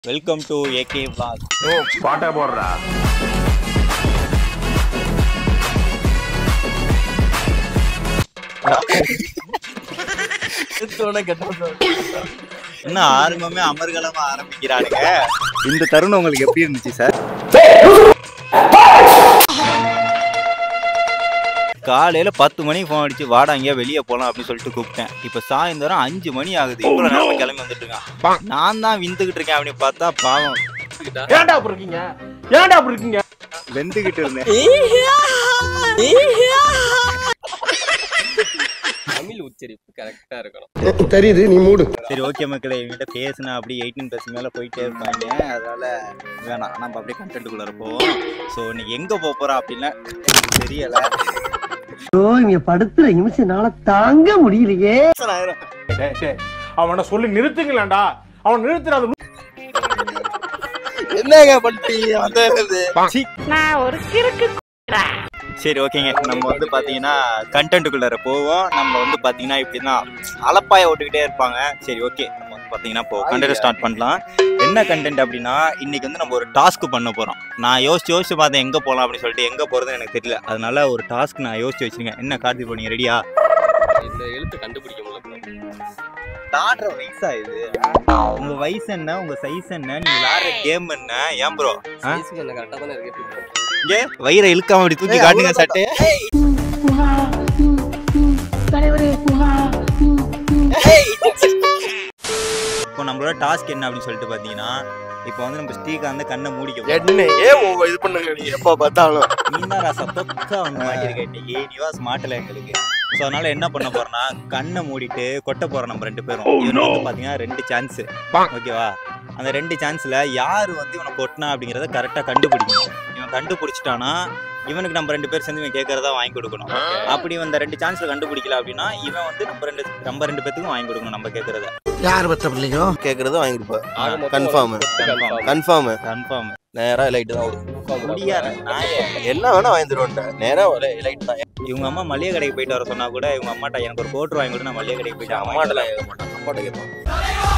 Welcome to AK vlog ஓ பாட்டா போடுறா இன்னும் ஆரம்பமே அமர்கலமா ஆரம்பிக்கிறானுங்க இந்த தருணம் உங்களுக்கு எப்படி இருந்துச்சு சார் காலையில பத்து மணிக்கு ஃபோன் அடிச்சு வாடா எங்கேயா வெளியே போலாம் அப்படின்னு சொல்லிட்டு கூப்பிட்டேன் இப்ப சாயந்தரம் அஞ்சு மணி ஆகுது இவ்வளவு நேரம் கிளம்பி வந்துட்டு இருக்கான் நான் தான் விந்துகிட்டு இருக்கேன் அப்படின்னு பார்த்தா பாவம் ஏன்டா அப்படி இருக்கீங்க ஏன்டா அப்படி இருக்கீங்க வெந்துகிட்டு இருந்தேன் தமிழ் உச்சரிப்பு கரெக்டா இருக்கணும் தெரியுது நீ மூடு சரி ஓகே மக்களே இவங்கிட்ட பேசினா அப்படியே எயிட்டீன் ப்ளஸ் மேலே போயிட்டே இருப்பாங்க அதனால வேணாம் நம்ம அப்படியே கண்டென்ட்டுக்குள்ளே போவோம் ஸோ இன்னைக்கு எங்கே போக போகிறோம் அப்படின்னா எனக்கு தெரியலை ஐயோ இங்க படுத்துற நிமிஷம் நாள தாங்க முடியலையே டேய், டேய், அவனை சொல்லி நிறுத்துங்களேன்டா அவன் நிறுத்துற அது என்னங்க பட்டி வந்து நான் ஒரு கிறுக்கு சரி ஓகேங்க நம்ம வந்து பார்த்தீங்கன்னா கண்டென்ட்டுக்குள்ளார போவோம் நம்ம வந்து பார்த்தீங்கன்னா இப்படி தான் அலப்பாய ஓட்டுக்கிட்டே இருப்பாங்க சரி ஓகே நம்ம வந்து பார்த்தீங்கன்னா இப்போ கண்டென்ட் ஸ்டார்ட் பண்ணலாம் என்ன கண்டென்ட் அப்படின்னா இன்னைக்கு வந்து நம்ம ஒரு டாஸ்க் பண்ண போகிறோம் நான் யோசிச்சு யோசிச்சு பார்த்தேன் எங்கே போகலாம் அப்படின்னு சொல்லிட்டு எங்கே போகிறதுன்னு எனக்கு தெரியல அதனால ஒரு டாஸ்க் நான் யோசிச்சு வச்சிருக்கேன் என்ன கார்த்தி பண்ணீங்க ரெடியா இந்த எழுத்து கண்டுபிடிக்க முடியல விளாடுற வயசா இது உங்க வயசு என்ன உங்க சைஸ் என்ன நீங்க விளாடுற கேம் என்ன ஏன் ப்ரோ சைஸுக்கு என்ன கரெக்டா தானே இருக்கு இங்கே வயிறை இழுக்காம அப்படி தூக்கி காட்டுங்க சட்டை இப்போ நம்மளோட டாஸ்க் என்ன அப்படின்னு சொல்லிட்டு பாத்தீங்கன்னா இப்போ வந்து நம்ம ஸ்ரீகாந்த் கண்ணை மூடிக்க போறோம். என்ன ஏன் இது பண்ணுங்க நீ எப்ப பார்த்தாலும் நீ தான் ராசா தொக்கா வந்து மாட்டிருக்க இன்னைக்கு நீ வா ஸ்மார்ட்ல எங்களுக்கு ஸோ அதனால என்ன பண்ண போறோம்னா கண்ணை மூடிட்டு கொட்ட போறோம் நம்ம ரெண்டு பேரும் இவனுக்கு வந்து பாத்தீங்கன்னா ரெண்டு சான்ஸ் ஓகேவா அந்த ரெண்டு சான்ஸ்ல யாரு வந்து இவனை கொட்டினா அப்படிங்கறத கரெக்டா கண்டுபிடிக்கணும் இவன் கண்டுபிடிச்சிட்டானா இவனுக்கு நம்ம ரெண்டு பேர் சேர்ந்து இவன் கேட்கறதா வாங்கி கொடுக்கணும் அப்படி அந்த ரெண்டு சான்ஸ்ல கண்டுபிடிக்கல அப்படின்னா இவன் வந்து நம்ம ரெண்டு நம்ம ரெண்டு பேத்துக்கும் வாங்கி கொடுக்கணும் நம்ம கேட்கறத யார் பத்த பிள்ளைங்க கேக்குறது வாங்கி கொடுப்பேன் ஆக மொத்தம் Confirm. ஒரு confirm. கன்ஃபார்ம் கன்ஃபார்ம் நேரா லைட் தான் வரும் Confirm. முடியாது நாயே என்ன வேணா வாங்கி தருவேன் நேரா லைட் தான் இவங்க அம்மா மளிகை கடைக்கு போயிட்டு வர சொன்னா கூட இவங்க அம்மாட்ட எனக்கு ஒரு கோட் வாங்கி கொடு நான் மளிகை கடைக்கு போயிட்டு அம்மாட்ட அம்மாட்ட கேட்க மாட்டான் அப்பாட்ட கேட்பான்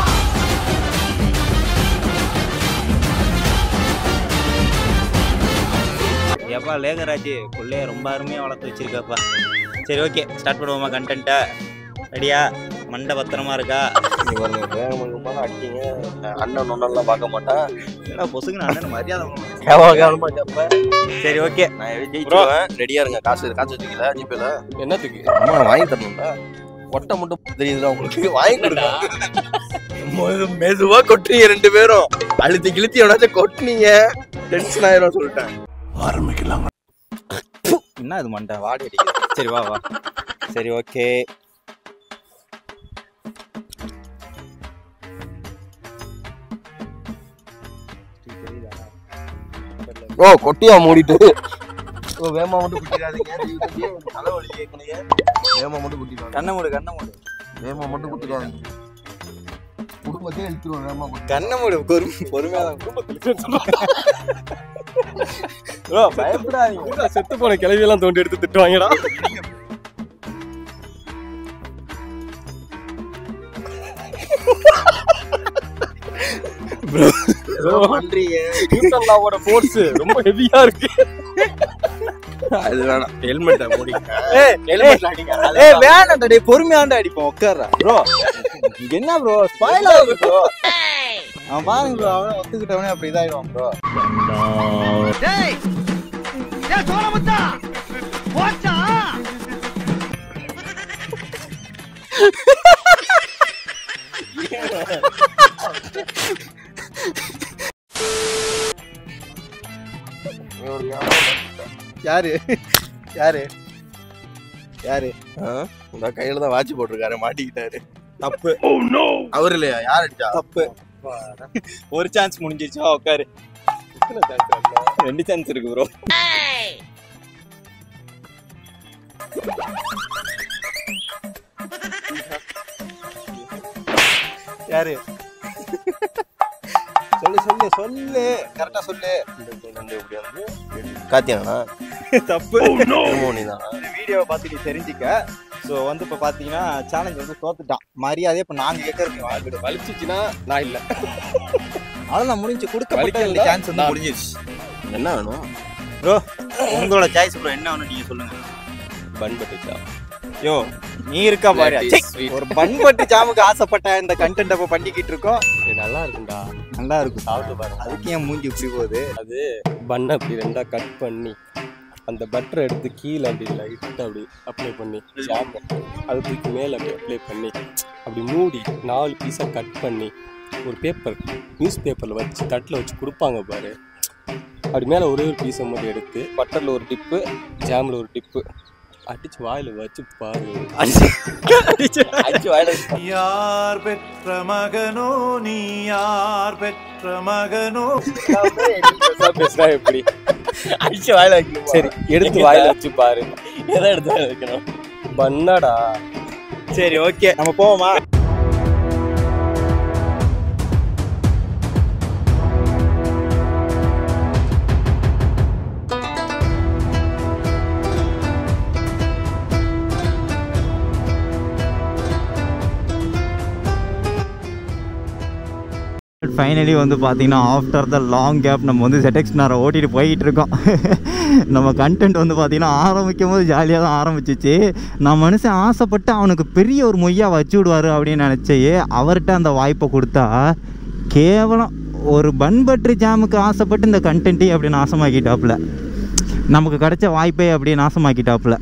எப்பா லேகராஜ் பிள்ளைய ரொம்ப அருமையா வளர்த்து வச்சிருக்காப்பா சரி ஓகே ஸ்டார்ட் பண்ணுவோமா கண்டென்ட்டை ரெடியா மண்டை பத்திரமா இருக்கா நீ பாருங்க வேகமாக அடிச்சிங்க அண்ணன் நொண்ணெல்லாம் பார்க்க மாட்டான் என்னடா பொசுக்கு நான் மரியாதை பண்ணணும். கேவலம் கேவலமா கேட்பேன் சரி ஓகே நான் எப்படி ஜெயிச்சிருவேன் ரெடியா இருங்க காசு காசு வச்சுக்கல ஜிபேல என்னத்துக்கு அம்மா வாங்கி தரணும்டா ஒட்டை மட்டும் தெரியுதுல உங்களுக்கு வாங்கி கொடுங்க மெதுவா கொட்டுறீங்க ரெண்டு பேரும் அழுத்தி கிழித்தி எவனாச்சும் கொட்டுனீங்க டென்ஷன் ஆயிரும் சொல்லிட்டேன் என்ன இது மண்டை வாடி அடிக்குது சரி வா வா சரி ஓகே ஓ கொட்டியா மூடிட்டு ஓ வேமா மட்டும் குட்டிடாதீங்க தலை வலி கேட்கலையே வேமா மட்டும் குட்டிடுவாங்க கண்ணை மூடு கண்ணை மூடு வேமா மட்டும் குட்டிடுவாங்க குடும்பத்தையே இழுத்துருவோம் வேமா குட்டி கண்ணை மூடு பொறுமை பொறுமையா ப்ரோ பயப்படாதீங்க செத்து போன கிளவி எல்லாம் தோண்டி எடுத்து திட்டுவாங்கடா பண்றீங்க நியூட்டன்லாவோட ஃபோர்ஸ் ரொம்ப ஹெவியா இருக்கு அது வேணாம் ஹெல்மெட்டை மூடி ஹெல்மெட் அடிங்க ஏய் வேணாம்டா டேய் பொறுமையாண்டா அடிப்போம் உட்கார்றா ப்ரோ என்ன ப்ரோ ஸ்பாயில் ஆகுது ப்ரோ அவன் பாருங்க ப்ரோ அவன் ஒத்துக்கிட்டவனே அப்படி இதாயிடுவான் ப்ரோ யாரு யாரு யாரு இந்த கையில தான் வாட்ச் போட்டிருக்காரு மாட்டிக்கிட்டாரு தப்பு அவர் இல்லையா யார் அடிச்சா தப்பு ஒரு சான்ஸ் முடிஞ்சிருச்சா உட்காரு ரெண்டு சான்ஸ் இருக்கு ப்ரோ யாரு சொல்லு சொல்லு சொல்லு கரெக்டா சொல்லு காத்தியானா தப்பு நீதான் இந்த வீடியோவை பார்த்து நீ தெரிஞ்சுக்க ஸோ வந்து இப்போ பார்த்தீங்கன்னா சேலஞ்ச் வந்து தோத்துட்டான் மரியாதையை இப்போ நாங்கள் கேட்கறது நீ வாங்கிடு வலிச்சிச்சுன்னா நான் இல்ல அவ்வளோதான் முடிஞ்சு கொடுக்கப்பட்ட வலிக்கல. ரெண்டு சான்ஸ் வந்து நான் முடிஞ்சிருச்சு என்ன வேணும் ப்ரோ உங்களோட சாய்ஸ் ப்ரோ என்ன வேணும் நீங்கள் சொல்லுங்க பன் பட்டுச்சா யோ நீ இருக்கா பாரு That is ச்சை, sweet. ஒரு பண்பட்டு ஜாமுக்கு ஆசைப்பட்ட இந்த கண்டென்ட் அப்போ பண்ணிக்கிட்டு இருக்கோம் இது நல்லா இருக்கும்டா நல்லா இருக்கும் சாப்பிட்டு பாரு அதுக்கு ஏன் மூஞ்சி இப்படி போகுது அது பண்ணை அப்படி ரெண்டா கட் பண்ணி அந்த பட்டரை எடுத்து கீழே அப்படி லைட்டாக அப்படி அப்ளை பண்ணி ஜாம் அது தூக்கி மேலே அப்படி அப்ளை பண்ணி அப்படி மூடி நாலு பீஸாக கட் பண்ணி ஒரு பேப்பர் நியூஸ் பேப்பரில் வச்சு தட்டில் வச்சு கொடுப்பாங்க பாரு அப்படி மேலே ஒரே ஒரு பீஸை மட்டும் எடுத்து பட்டரில் ஒரு டிப்பு ஜாமில் ஒரு டிப்பு அடிச்சு வாயில் வச்சு பாரு அடிச்சு வாயில் வச்சு யார் பெற்ற மகனோ நீ யார் பெற்ற மகனோ பேசுறா எப்படி அடிச்சு வாயில வைக்கணும் சரி எடுத்து வாயில் வச்சு பாரு எதை எடுத்து வாயில வைக்கணும் பண்ணடா சரி ஓகே நம்ம போவோமா ஃபைனலி வந்து பார்த்தீங்கன்னா ஆஃப்டர் த லாங் கேப் நம்ம வந்து ZX நேரம் ஓட்டிட்டு போய்கிட்டு இருக்கோம் நம்ம கண்டென்ட் வந்து பார்த்தீங்கன்னா ஆரம்பிக்கும் போது ஜாலியாக தான் ஆரம்பிச்சிச்சு நான் மனுஷன் ஆசைப்பட்டு அவனுக்கு பெரிய ஒரு மொய்யா வச்சு விடுவார் அப்படின்னு நினச்சி அவர்கிட்ட அந்த வாய்ப்பை கொடுத்தா கேவலம் ஒரு பன்பட்ரி ஜாமுக்கு ஆசைப்பட்டு இந்த கண்டென்ட்டையும் அப்படி நாசமாக்கிட்டாப்புல நமக்கு கிடைச்ச வாய்ப்பை அப்படியே நாசமாக்கிட்டாப்புல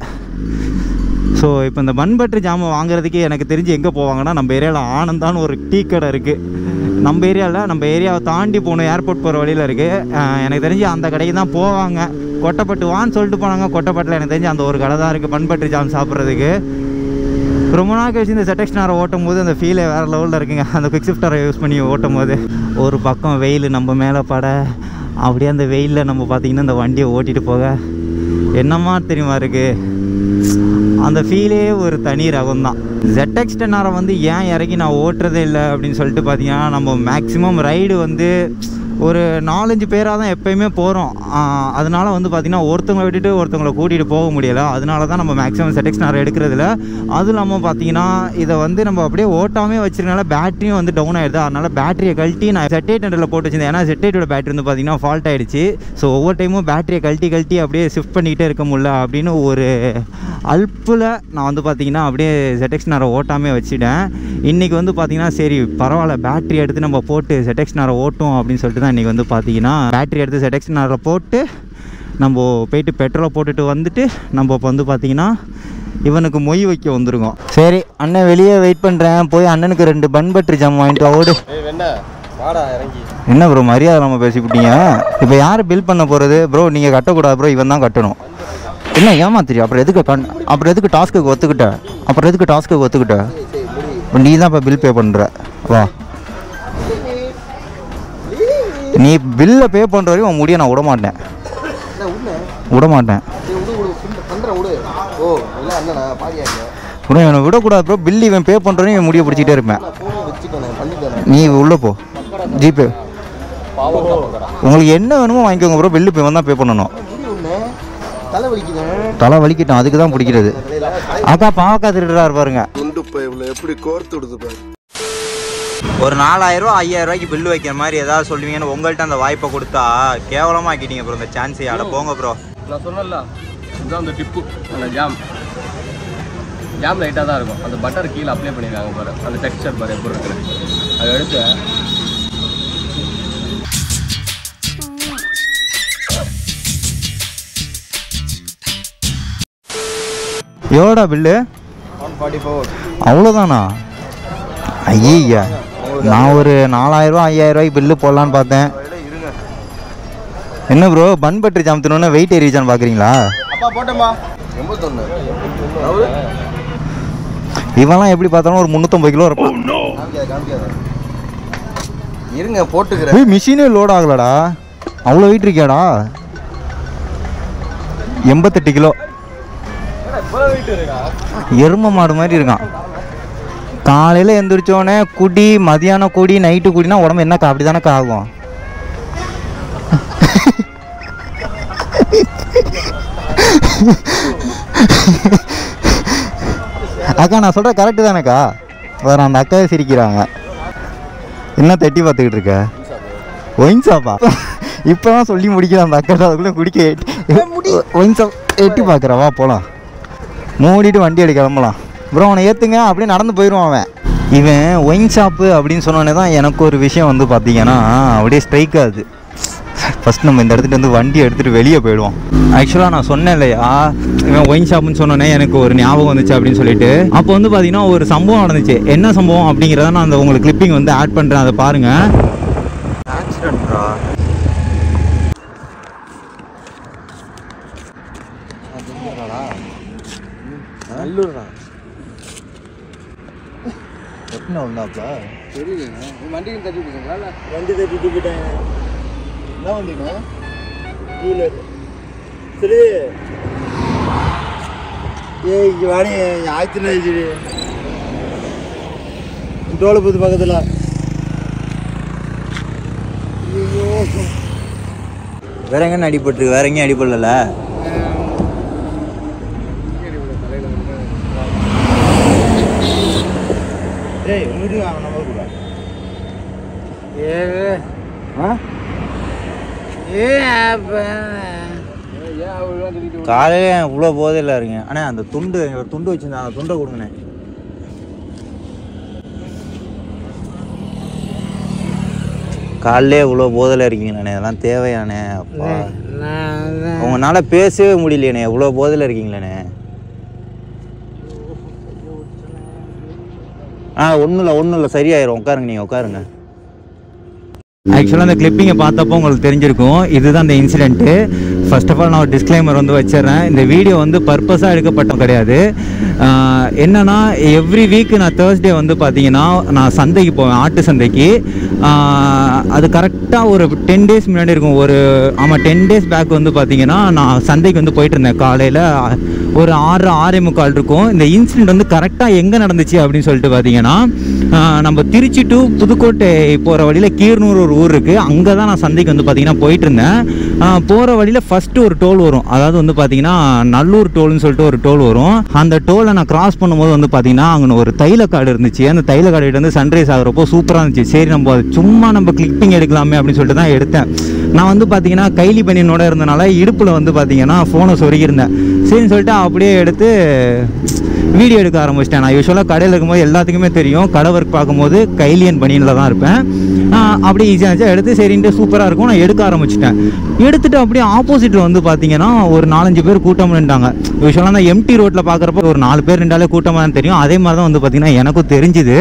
ஸோ இப்போ இந்த பன்பட்ரி ஜாமான் வாங்குறதுக்கு எனக்கு தெரிஞ்சு எங்கே போவாங்கன்னா நம்ம ஏரியாவில் ஆனந்தான்னு ஒரு டீ கடை இருக்குது நம்ம ஏரியாவில் நம்ம ஏரியாவை தாண்டி போகணும் ஏர்போர்ட் போகிற வழியில் இருக்குது எனக்கு தெரிஞ்சு அந்த கடைக்கு தான் போவாங்க கொட்டப்பட்டு வான்னு சொல்லிட்டு போனாங்க கொட்டப்பட்டில் எனக்கு தெரிஞ்சு அந்த ஒரு கடை தான் இருக்குது பன்பட்ரி ஜாம் சாப்பிட்றதுக்கு ரொம்ப நாள் கழிச்சு இந்த ZX நேரம் ஓட்டும் போது அந்த ஃபீலே வேறு லெவலில் இருக்குங்க அந்த குவிக் ஷிஃப்டரை யூஸ் பண்ணி ஓட்டும் போது ஒரு பக்கம் வெயில் நம்ம மேலே பட அப்படியே அந்த வெயிலில் நம்ம பார்த்திங்கன்னா இந்த வண்டியை ஓட்டிகிட்டு போக என்னமா தெரியுமா இருக்குது அந்த ஃபீலே ஒரு தனி ரகம் தான் ZX டென்னாரை வந்து ஏன் இறக்கி நான் ஓட்டுறதே இல்லை அப்படின்னு சொல்லிட்டு பார்த்தீங்கன்னா நம்ம மேக்ஸிமம் ரைடு வந்து ஒரு நாலஞ்சு பேராக தான் எப்பயுமே போகிறோம் அதனால வந்து பார்த்திங்கன்னா ஒருத்தவங்களை விட்டுட்டு ஒருத்தவங்களை கூட்டிகிட்டு போக முடியலை அதனால தான் நம்ம மேக்ஸிமம் ZX நேரம் எடுக்கிறதில்ல அதுவும் இல்லாமல் பார்த்தீங்கன்னா இதை வந்து நம்ம அப்படியே ஓட்டாமே வச்சிருக்கனால பேட்டரியும் வந்து டவுன் ஆயிடுது அதனால பேட்டரியை கழட்டி நான் செட் எயிட் ஹண்ட்ரடில் போட்டு வச்சிருந்தேன் ஏன்னா செட் எயிட்டோட பேட்டரி வந்து பார்த்தீங்கன்னா ஃபால்ட் ஆயிடுச்சு ஸோ ஒவ்வொரு டைமும் பேட்டரியை கழட்டி கழட்டி அப்படியே ஷிஃப்ட் பண்ணிக்கிட்டே இருக்க முடியல அப்படின்னு ஒரு அல்பில் நான் வந்து பார்த்தீங்கன்னா அப்படியே ZX நேரம் ஓட்டாமே வச்சுட்டேன் இன்றைக்கி வந்து பார்த்தீங்கன்னா சரி பரவாயில்ல பேட்டரி எடுத்து நம்ம போட்டு ZX நேரம் ஓட்டும் அப்படின்னு சொல்லிட்டு தான் இன்றைக்கி வந்து பார்த்தீங்கன்னா பேட்டரி எடுத்து ZX நேரம் போட்டு நம்ம போயிட்டு பெட்ரோலை போட்டுட்டு வந்துட்டு நம்ம இப்போ வந்து பார்த்தீங்கன்னா இவனுக்கு மொய் வைக்க வந்திருக்கோம் சரி அண்ணன் வெளியே வெயிட் பண்ணுறேன் போய் அண்ணனுக்கு ரெண்டு பன் பட்டர் ஜாம் வாங்கிட்டு வா, ஓடு ஏய் வெண்ணா வாடா இறங்கி என்ன ப்ரோ மரியாதை நம்ம பேசிவிட்டீங்க இப்போ யார் பில் பண்ண போகிறது ப்ரோ நீங்கள் கட்டக்கூடாது ப்ரோ இவன் தான் கட்டணும் என்ன ஏமாத்திரி அப்புறம் எதுக்கு கண் அப்புறம் எதுக்கு டாஸ்க்கு ஒத்துக்கிட்ட அப்புறம் எதுக்கு டாஸ்க்கு ஒத்துக்கிட்ட இப்போ நீ தான் இப்போ பில் பே பண்ணுற வா நீ பில்லை பே பண்ணுற வரையும் உன் முடிய நான் விட மாட்டேன் விட மாட்டேன் பண்றேன் விடு ஓ இல்லை அண்ணனா பாதியா இல்லை ப்ரோ இவனை விடக்கூடாது ப்ரோ பில் இவன் பே பண்ணுறவரையும் இவன் முடிய பிடிச்சிட்டே இருப்பேன் ஃபோன் வச்சுக்கணும் பண்ணிட்டேன் நீ உள்ளே போ ஜிபே பாவம் சாப்பிடுறா உங்களுக்கு என்ன வேணுமோ வாங்கிக்கோங்க ப்ரோ பில்லு இப்போ இவன் தான் பே பண்ணணும் முடி ஒன்று தலை வலிக்குது தலை வலிக்கிட்டோம் அதுக்கு தான் பிடிக்கிறது அக்கா பாவக்கா திருடுறாரு பாருங்க குண்டு பைப்ல எப்படி கோர்த்து விடுது பாரு ஒரு நாலாயிரம் ரூபா ஐயாயிரம் ரூபாய்க்கு பில்லு வைக்கிற மாதிரி ஏதாவது சொல்லுவீங்கன்னு உங்கள்கிட்ட அந்த வாய்ப்பை கொடுத்தா கேவலமா ஆக்கிட்டீங்க ப்ரோ இந்த சான்ஸை ஆட போங்க ப்ரோ நான் சொன்னல இதுதான் அந்த டிப்பு அந்த ஜாம் ஜாம் லைட்டாக தான் இருக்கும் அந்த பட்டர் கீழே அப்ளை பண்ணியிருக்காங்க பாரு அந்த டெக்ஸ்டர் பாரு எப்படி இருக்குது அதை எடுத்து எவ்வளோடா பில்லு ஒன் ஃபார்ட்டி ஃபோர் அவ்வளோதானா ஐயா நான் ஒரு நாலாயிரம் ரூபா ஐயாயிரம் ரூபாய்க்கு பில்லு போடலான்னு பார்த்தேன் என்ன ப்ரோ பன் பட்டர் ஜாம் தின்னு வெயிட் ஏறிச்சான்னு பார்க்குறீங்களா அப்பா போட்டேம்மா எண்பத்தொன்று அவரு இவன்லாம் எப்படி பார்த்தாலும் ஒரு முந்நூற்றம்பது கிலோ இருப்பான் காமிக்காத காமிக்காத இருங்க போட்டுக்கிறேன் ஏய் மிஷினே லோட் ஆகலடா அவ்வளோ வெயிட் இருக்கியாடா எண்பத்தெட்டு கிலோ எரும மாடு மாதிரி இருக்கான் காலையில் எந்திரிச்சோடனே குடி மதியானம் குடி நைட்டு குடினா உடம்பு என்னக்கா அப்படி தானக்கா ஆகும் அக்கா நான் சொல்கிற கரெக்டு தானேக்கா வேறு அந்த அக்காவே சிரிக்கிறாங்க என்ன தட்டி பார்த்துக்கிட்டு இருக்க ஒயின் ஷாப்பா இப்போ தான் சொல்லி முடிக்கலாம் அந்த அக்கா அதுக்குள்ளே குடிக்க ஒயின் ஷாப் எட்டி பார்க்குறவா போகலாம் மூடிட்டு வண்டி எடுக்க கிளம்பலாம் ப்ரோ அவனை ஏற்றுங்க அப்படியே நடந்து போயிடுவான் அவன் இவன் ஒயின் ஷாப்பு அப்படின்னு சொன்னோடனே தான் எனக்கு ஒரு விஷயம் வந்து பார்த்தீங்கன்னா அப்படியே ஸ்ட்ரைக் ஆகுது ஃபஸ்ட் நம்ம இந்த இடத்துல வந்து வண்டி எடுத்துகிட்டு வெளியே போயிடுவோம் ஆக்சுவலாக நான் சொன்னேன் இல்லையா இவன் ஒயின் ஷாப்னு சொன்னோன்னே எனக்கு ஒரு ஞாபகம் வந்துச்சு அப்படின்னு சொல்லிட்டு அப்போ வந்து பார்த்தீங்கன்னா ஒரு சம்பவம் நடந்துச்சு என்ன சம்பவம் அப்படிங்கிறத நான் அந்த உங்களுக்கு கிளிப்பிங் வந்து ஆட் பண்ணுறேன் அதை பாருங்கள் ஆக்சிடென்ட்ரா நல்லூர் தான் எத்தனை ஒன்றாப்பா தெரியல வண்டி தட்டி விட்டுங்களா வண்டி தட்டிட்டு போயிட்டேன் என்ன வண்டிண்ணா கீழே சரி ஏய் இங்கே வாடி ஆயிரத்தி ஆயிடுச்சு டோலபுத்து பக்கத்தில் வேற எங்கே அடிபட்டுருக்கு வேற எங்கேயும் அடிபடல ஏய் வீடு நம்ம கூட ஆ காலையில இவ்வளோ போதையில் இருங்க அண்ணா அந்த துண்டு ஒரு துண்டு வச்சிருந்தேன் அந்த துண்டை கொடுங்கண்ணே காலையிலே இவ்வளோ போதையில் இருக்கீங்களாண்ணே இதெல்லாம் தேவையாண்ணே அப்பா உங்களால பேசவே முடியலையாண்ணே இவ்வளோ போதையில் இருக்கீங்களாண்ணே ஆ ஒன்றும் இல்லை ஒன்றும் இல்லை சரியாயிரும் உட்காருங்க நீங்கள் உட்காருங்க ஆக்சுவலாக அந்த கிளிப்பிங்கை பார்த்தப்போ உங்களுக்கு தெரிஞ்சிருக்கும் இதுதான் அந்த இன்சிடென்ட்டு ஃபர்ஸ்ட் ஆஃப் ஆல் நான் ஒரு டிஸ்க்ளைமர் வந்து வச்சிடுறேன் இந்த வீடியோ வந்து பர்பஸாக எடுக்கப்பட்ட கிடையாது ஆஹ் என்னன்னா எவ்ரி வீக் நான் தேர்ஸ்டே வந்து பார்த்தீங்கன்னா நான் சந்தைக்கு போவேன் ஆட்டு சந்தைக்கு ஆஹ் அது கரெக்டாக ஒரு டென் டேஸ் முன்னாடி இருக்கும் ஒரு ஆமாம் டென் டேஸ் பேக் வந்து பார்த்தீங்கன்னா நான் சந்தைக்கு வந்து போயிட்டு இருந்தேன் காலையில் ஒரு ஆறு ஆறே முக்கால் இருக்கும் இந்த இன்சிடென்ட் வந்து கரெக்டாக எங்கே நடந்துச்சு அப்படின்னு சொல்லிட்டு பார்த்தீங்கன்னா ஆஹ் நம்ம திருச்சி டு புதுக்கோட்டை போகிற வழியில் கீரனூர் ஒரு ஊர் இருக்குது அங்கே தான் நான் சந்தைக்கு வந்து பார்த்தீங்கன்னா போயிட்டு இருந்தேன் போகிற வழியில் ஃபஸ்ட்டு ஒரு டோல் வரும் அதாவது வந்து பார்த்தீங்கன்னா நல்லூர் டோல்னு சொல்லிட்டு ஒரு டோல் வரும் அந்த டோலை நான் கிராஸ் பண்ணும்போது வந்து பார்த்தீங்கன்னா அங்கே ஒரு தைல காடு இருந்துச்சு அந்த தைல காடு வந்து சன்ரைஸ் ஆகிறப்போ சூப்பராக இருந்துச்சு சரி நம்ம அது சும்மா நம்ம கிளிப்பிங் எடுக்கலாமே அப்படின்னு சொல்லிட்டு தான் எடுத்தேன் நான் வந்து பார்த்தீங்கன்னா கைலி பனியனோட இருந்தனால இடுப்பில் வந்து பார்த்தீங்கன்னா ஃபோனை சொருகியிருந்தேன் சரின்னு சொல்லிட்டு அப்படியே எடுத்து வீடியோ எடுக்க ஆரம்பிச்சிட்டேன் நான் யூஸ்வலாக கடையில் இருக்கும்போது எல்லாத்துக்குமே தெரியும் கடை ஒர்க் பார்க்கும்போது கைலியன் பனியனில் தான் இருப்பேன் ஆஹ் அப்படியே ஈஸியாக இருந்துச்சு எடுத்து சரின்ட்டு சூப்பராக இருக்கும் நான் எடுக்க ஆரம்பிச்சிட்டேன் எடுத்துட்டு அப்படியே ஆப்போசிட்டில் வந்து பார்த்தீங்கன்னா ஒரு நாலஞ்சு பேர் கூட்டம் நின்றாங்க யூஸ்வலாக அந்த எம்டி ரோட்டில் பார்க்குறப்ப ஒரு நாலு பேர் நின்றாலே கூட்டமாக தான் தெரியும் அதே மாதிரி தான் வந்து பார்த்தீங்கன்னா எனக்கும் தெரிஞ்சுது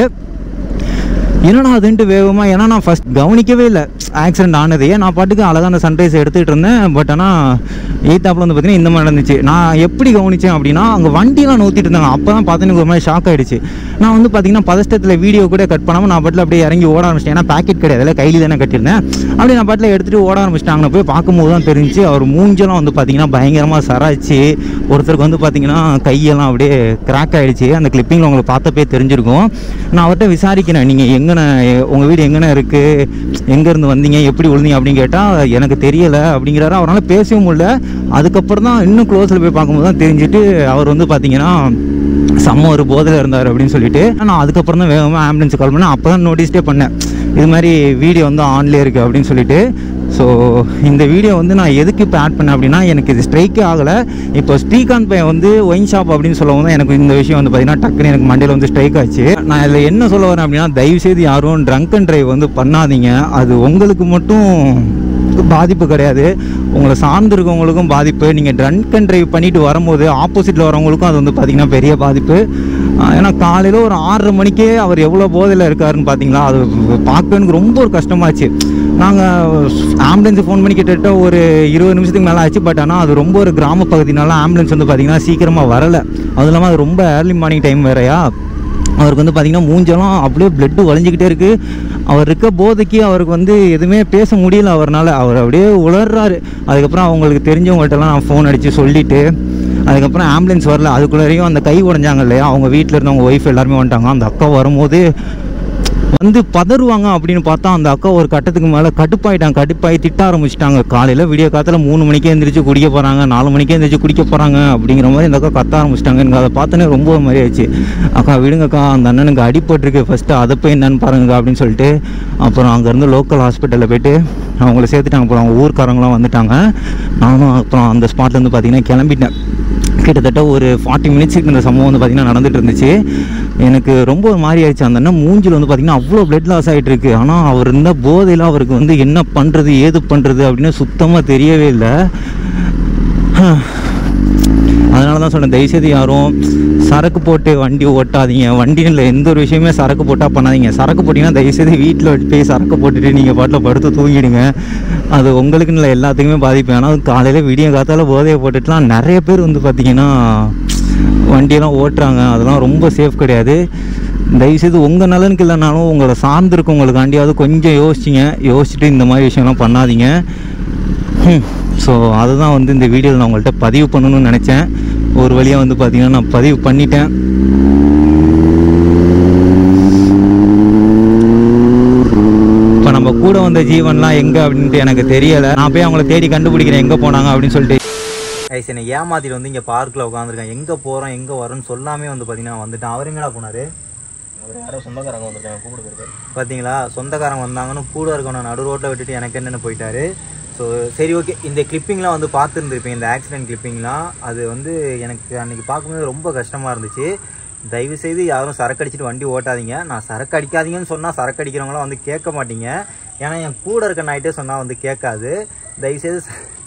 என்னடா அதுன்ட்டு வேகமாக ஏன்னா நான் ஃபஸ்ட் கவனிக்கவே இல்லை ஆக்சிடென்ட் ஆனது ஏன் நான் பாட்டுக்கு அழகாக அந்த சன்ரைஸ் எடுத்துகிட்டு இருந்தேன் பட் ஆனால் எய்த்தாப்பில் வந்து பார்த்தீங்கன்னா இந்த மாதிரி நடந்துச்சு நான் எப்படி கவனித்தேன் அப்படின்னா அங்கே வண்டியெலாம் நூற்றிட்டு இருந்தாங்க அப்போ தான் பார்த்து எனக்கு ஒரு மாதிரி ஷாக் ஆகிடுச்சு நான் வந்து பார்த்தீங்கன்னா பதஷ்டத்தில் வீடியோ கூட கட் பண்ணாமல் நான் பாட்டில் அப்படியே இறங்கி ஓட ஆரம்பிச்சிட்டேன் ஏன்னா பேக்கெட் கிடையாது இல்லை கையில் தானே கட்டியிருந்தேன் அப்படியே நான் பாட்டில் எடுத்துகிட்டு ஓட ஆரம்பிச்சிட்டேன் அங்கே போய் பார்க்கும்போது தான் தெரிஞ்சு அவர் மூஞ்செல்லாம் வந்து பார்த்தீங்கன்னா பயங்கரமாக சராச்சு ஒருத்தருக்கு வந்து பார்த்தீங்கன்னா கையெல்லாம் அப்படியே கிராக் ஆகிடுச்சு அந்த கிளிப்பிங்கில் உங்களுக்கு பார்த்தப்பே தெரிஞ்சிருக்கும் நான் அவர்கிட்ட விசாரிக்கிறேன் நீங்கள் எங்கன உங்கள் வீடு எங்கன இருக்குது எங்கேருந்து வந்தீங்க எப்படி விழுந்தீங்க அப்படின்னு கேட்டால் எனக்கு தெரியலை அப்படிங்கிறாரு அவரால் பேசவும் முடியல அதுக்கப்புறம் தான் இன்னும் க்ளோஸில் போய் பார்க்கும்போது தான் தெரிஞ்சுட்டு அவர் வந்து பார்த்தீங்கன்னா செம்ம ஒரு போதையில் இருந்தார் அப்படின்னு சொல்லிட்டு நான் அதுக்கப்புறம் தான் வேகமாக ஆம்புலன்ஸ் கால் பண்ணேன் அப்போ தான் நோட்டீஸ்டே பண்ணேன் இது மாதிரி வீடியோ வந்து ஆன்லேயே இருக்குது அப்படின்னு சொல்லிட்டு ஸோ இந்த வீடியோ வந்து நான் எதுக்கு இப்போ ஆட் பண்ணேன் அப்படின்னா எனக்கு இது ஸ்ட்ரைக்கே ஆகலை இப்போ ஸ்ரீகாந்த் பையன் வந்து ஒயின் ஷாப் அப்படின்னு சொல்லவும் தான் எனக்கு இந்த விஷயம் வந்து பார்த்தீங்கன்னா டக்குன்னு எனக்கு மண்டையில் வந்து ஸ்ட்ரைக் ஆச்சு நான் இதில் என்ன சொல்ல வரேன் அப்படின்னா தயவுசெய்து யாரும் ட்ரங்க் அண்ட் ட்ரைவ் வந்து பண்ணாதீங்க அது உங்களுக்கு மட்டும் பாதிப்பு கிடையாது உங்களை சார்ந்திருக்கவங்களுக்கும் பாதிப்பு நீங்கள் ட்ரங்க் அண்ட் ட்ரைவ் பண்ணிட்டு வரும்போது ஆப்போசிட்டில் வரவங்களுக்கும் அது வந்து பார்த்திங்கன்னா பெரிய பாதிப்பு ஆஹ் ஏன்னா காலையில் ஒரு ஆறரை மணிக்கே அவர் எவ்வளோ போதையில் இருக்காருன்னு பார்த்தீங்களா அது பார்க்க எனக்கு ரொம்ப ஒரு கஷ்டமாச்சு நாங்கள் ஆம்புலன்ஸு ஃபோன் பண்ணி கிட்டத்தட்ட ஒரு இருபது நிமிஷத்துக்கு மேலே ஆச்சு பட் ஆனால் அது ரொம்ப ஒரு கிராம பகுதினால ஆம்புலன்ஸ் வந்து பார்த்திங்கன்னா சீக்கிரமாக வரலை அதுவும் இல்லாமல் அது ரொம்ப ஏர்லி மார்னிங் டைம் வேறையா அவருக்கு வந்து பார்த்திங்கன்னா மூஞ்செல்லாம் அப்படியே பிளட்டு வளைஞ்சிக்கிட்டே இருக்குது அவர் இருக்க போதைக்கு அவருக்கு வந்து எதுவுமே பேச முடியல அவர்னால அவர் அப்படியே உளர்றாரு அதுக்கப்புறம் அவங்களுக்கு தெரிஞ்சவங்கள்ட்டலாம் நான் ஃபோன் அடித்து சொல்லிவிட்டு அதுக்கப்புறம் ஆம்புலன்ஸ் வரல அதுக்குள்ளேயும் அந்த கை உடஞ்சாங்க இல்லையா அவங்க வீட்டில் இருந்தவங்க ஒய்ஃப் எல்லாருமே வந்துட்டாங்க அந்த அக்கா வரும்போது வந்து பதறுவாங்க அப்படின்னு பார்த்தா அந்த அக்கா ஒரு கட்டத்துக்கு மேலே கடுப்பாயிட்டாங்க கடுப்பாகி திட்ட ஆரம்பிச்சிட்டாங்க காலையில் விடிய காலத்தில் மூணு மணிக்கே எந்திரிச்சு குடிக்க போகிறாங்க நாலு மணிக்கே எந்திரிச்சு குடிக்க போகிறாங்க அப்படிங்கிற மாதிரி இந்த அக்கா கத்த ஆரம்பிச்சிட்டாங்க எனக்கு அதை பார்த்தோன்னே ரொம்ப ஒரு மாதிரி ஆயிடுச்சு அக்கா விடுங்கக்கா அந்த அண்ணனுக்கு அடிபட்டிருக்கு ஃபஸ்ட்டு அதை போய் என்னன்னு பாருங்கக்கா அப்படின்னு சொல்லிட்டு அப்புறம் அங்கேருந்து லோக்கல் ஹாஸ்பிட்டலில் போயிட்டு அவங்கள சேர்த்துட்டாங்க அப்புறம் அவங்க ஊர்க்காரங்களாம் வந்துட்டாங்க நானும் அப்புறம் அந்த ஸ்பாட்லேருந்து பார்த்தீங்கன்னா கிளம்பிட்டேன் கிட்டத்தட்ட ஒரு ஃபார்ட்டி மினிட்ஸுக்கு இந்த சம்பவம் வந்து பார்த்திங்கன்னா நடந்துட்டு இருந்துச்சு எனக்கு ரொம்ப ஒரு மாதிரி ஆயிடுச்சு அந்த அண்ணன் மூஞ்சில் வந்து பார்த்திங்கன்னா அவ்வளோ பிளட் லாஸ் ஆகிட்டு இருக்கு ஆனால் அவர் இருந்த போதையில் அவருக்கு வந்து என்ன பண்ணுறது ஏது பண்ணுறது அப்படின்னு சுத்தமாக தெரியவே இல்லை அதனால தான் சொன்னேன் தயவுசெய்து யாரும் சரக்கு போட்டு வண்டி ஓட்டாதீங்க வண்டியில் எந்த ஒரு விஷயமே சரக்கு போட்டால் பண்ணாதீங்க சரக்கு போட்டிங்கன்னா தயவுசெய்து வீட்டில் போய் சரக்கு போட்டுட்டு நீங்கள் பாட்டில் படுத்து தூங்கிடுங்க அது உங்களுக்குன்னு இல்லை எல்லாத்துக்குமே பாதிப்பு ஆனால் காலையில் விடிய காத்தால போதையை போட்டுட்டுலாம் நிறைய பேர் வந்து பார்த்திங்கன்னா வண்டியெல்லாம் ஓட்டுறாங்க அதெல்லாம் ரொம்ப சேஃப் கிடையாது தயவுசெய்து உங்கள் நலனுக்கு இல்லைனாலும் உங்களை சார்ந்திருக்கவங்களுக்காண்டியாவது கொஞ்சம் யோசிச்சிங்க யோசிச்சுட்டு இந்த மாதிரி விஷயம்லாம் பண்ணாதீங்க ஸோ அதுதான் வந்து இந்த வீடியோவில் நான் உங்கள்கிட்ட பதிவு பண்ணணும்னு நினச்சேன் ஒரு வழியாக வந்து பார்த்தீங்கன்னா நான் பதிவு பண்ணிட்டேன் இப்போ நம்ம கூட வந்த ஜீவன்லாம் எங்கே அப்படின்ட்டு எனக்கு தெரியலை நான் போய் அவங்கள தேடி கண்டுபிடிக்கிறேன் எங்கே போனாங்க அப்படின்னு சொல்லிட்டு ஐஸ் என்னை ஏமாத்திட்டு வந்து இங்கே பார்க்கில் உட்காந்துருக்கேன் எங்கே போகிறோம் எங்கே வரோன்னு சொல்லாமே வந்து பார்த்தீங்கன்னா வந்துட்டேன் அவர் எங்கடா போனார் யாரோ சொந்தக்காரங்க வந்திருக்காங்க கூப்பிட்டு போயிருக்காரு பார்த்தீங்களா சொந்தக்காரங்க வந்தாங்கன்னு கூட இருக்கணும் நடு ரோட்டில் விட்டுட்டு எனக்கு என்னென்னு போயிட்டாரு ஸோ சரி ஓகே இந்த கிளிப்பிங்லாம் வந்து பார்த்துருந்துருப்பேன் இந்த ஆக்சிடென்ட் கிளிப்பிங்லாம் அது வந்து எனக்கு அன்றைக்கி பார்க்கும்போது ரொம்ப கஷ்டமாக இருந்துச்சு தயவு செய்து யாரும் சரக்கு அடிச்சிட்டு வண்டி ஓட்டாதீங்க நான் சரக்கு அடிக்காதீங்கன்னு சொன்னால் சரக்கு அடிக்கிறவங்களாம் வந்து கேட்க மாட்டீங்க ஏன்னா என் கூட இருக்க நாயிட்டே சொன்னால் வந்து கேட்காது தயவுசெய்து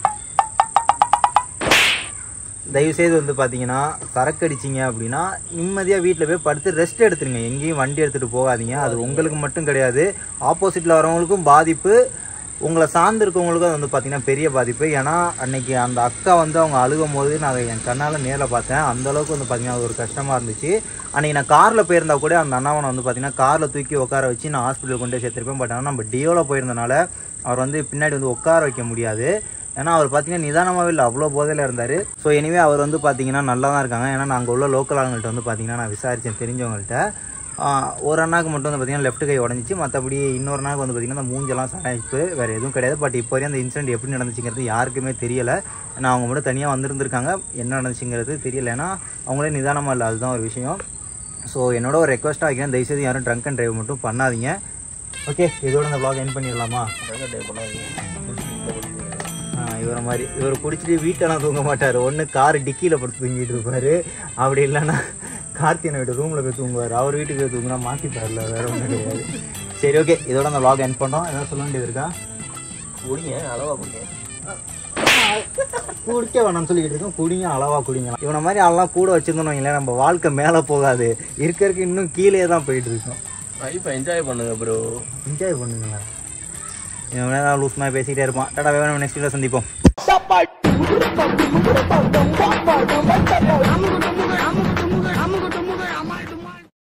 தயவுசெய்து வந்து பார்த்தீங்கன்னா சரக்கு அடிச்சிங்க அப்படின்னா நிம்மதியாக வீட்டில் போய் படுத்து ரெஸ்ட் எடுத்துருங்க எங்கேயும் வண்டி எடுத்துகிட்டு போகாதீங்க அது உங்களுக்கு மட்டும் கிடையாது ஆப்போசிட்டில் வரவங்களுக்கும் பாதிப்பு உங்களை சார்ந்து இருக்கவங்களுக்கும் அது வந்து பார்த்தீங்கன்னா பெரிய பாதிப்பு ஏன்னா அன்னைக்கு அந்த அக்கா வந்து அவங்க அழுகும் போது நான் என் கண்ணால் நேரில் பார்த்தேன் அந்த அளவுக்கு வந்து பார்த்தீங்கன்னா அது ஒரு கஷ்டமாக இருந்துச்சு அன்னைக்கு நான் காரில் போயிருந்தா கூட அந்த அண்ணாவனை வந்து பார்த்தீங்கன்னா காரில் தூக்கி உட்கார வச்சு நான் ஹாஸ்பிட்டல் கொண்டு போய் சேர்த்துருப்பேன் பட் ஆனால் நம்ம டியோவில் போயிருந்தனால அவர் வந்து பின்னாடி வந்து உட்கார வைக்க முடியாது ஏன்னா அவர் பார்த்தீங்கன்னா நிதானமாகவே இல்லை அவ்வளோ போதையில் இருந்தார் ஸோ எனிவே அவர் வந்து பார்த்தீங்கன்னா நல்லா தான் இருக்காங்க ஏன்னா நாங்கள் உள்ள லோக்கல் ஆளுங்கள்ட்ட வந்து பார்த்தீங்கன்னா நான் விசாரித்தேன் தெரிஞ்சவங்கள்ட்ட ஆஹ் ஒரு அண்ணாக்கு மட்டும் வந்து பார்த்தீங்கன்னா லெஃப்ட் கை உடஞ்சிச்சு மற்றபடி இன்னொரு அண்ணாக்கு வந்து பார்த்தீங்கன்னா அந்த மூஞ்செல்லாம் சாய்ப்பு வேறு எதுவும் கிடையாது பட் இப்போ வரையும் அந்த இன்சிடென்ட் எப்படி நடந்துச்சுங்கிறது யாருக்குமே தெரியலை ஏன்னா அவங்க மட்டும் தனியாக வந்திருந்திருக்காங்க என்ன நடந்துச்சுங்கிறது தெரியல ஏன்னா அவங்களே நிதானமாக இல்லை அதுதான் ஒரு விஷயம் ஸோ என்னோட ஒரு ரெக்வஸ்ட்டாக வைக்கிறேன் தயவுசெய்து யாரும் ட்ரங்க் அண்ட் டிரைவ் மட்டும் பண்ணாதீங்க ஓகே இதோட இந்த vlog என் பண்ணிடலாமா ஆ, இவரை மாதிரி இவர் குடிச்சிட்டு வீட்டெல்லாம் தூங்க மாட்டார் ஒன்று கார் டிக்கியில் படுத்து தூங்கிட்டு இருப்பாரு அப்படி இல்லைன்னா கார்த்தியனை வீட்டு ரூமில் போய் தூங்குவார் அவர் வீட்டுக்கு போய் தூங்குனா மாற்றிப்பார்ல வேற ஒன்றும் கிடையாது சரி ஓகே இதோட அந்த vlog என் பண்ணோம் ஏதாவது சொல்ல வேண்டியது இருக்கா குடிங்க அளவா குடிங்க குடிக்க வேணாம்னு சொல்லிக்கிட்டு இருக்கோம் குடிங்க அளவா குடிங்க இவனை மாதிரி ஆள்லாம் கூட வச்சிருந்தோம் வைங்களேன் நம்ம வாழ்க்கை மேலே போகாது இருக்க இருக்க இன்னும் கீழே தான் போயிட்டு இருக்கோம் லைஃப்பை என்ஜாய் பண்ணுங்க ப்ரோ என்ஜாய் பண்ணுங்க இவன் லூஸ் மாதிரி பேசிக்கிட்டே இருப்பான் டாடா வேணும் நெக்ஸ்ட் வீடியோ சந்திப்போம்